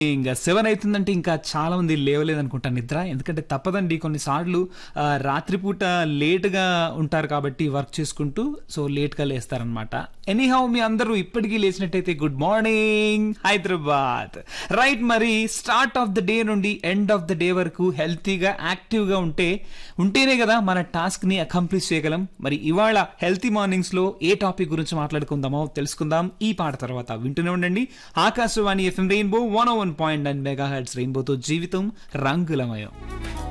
ఇంకా సెవెన్ అవుతుందంటే ఇంకా చాలా మంది లేవలేదు అనుకుంటా నిద్ర ఎందుకంటే తప్పదండి కొన్నిసార్లు ఆ, రాత్రిపూట లేట్గా ఉంటారు కాబట్టి వర్క్ చేసుకుంటూ సో లేట్గా లేస్తారనమాట ఎనీహౌ మీ అందరూ ఇప్పటికీ లేచినట్టయితే గుడ్ మార్నింగ్ హైదరాబాద్ రైట్ మరి స్టార్ట్ ఆఫ్ ద డే నుండి ఎండ్ ఆఫ్ ద డే వరకు హెల్తీగా యాక్టివ్గా ఉంటే ఉంటేనే కదా మన టాస్క్ని అకంప్లీట్ చేయగలం మరి ఇవాళ హెల్తీ మార్నింగ్స్లో ఏ టాపిక్ గురించి మాట్లాడుకుందామో తెలుసుకుందాం ఈ పాట తర్వాత వింటూనే ఉండండి Akashvani FM Rainbow one one point nine mega hertz రెయిన్బోతో జీవితం రంగులమయం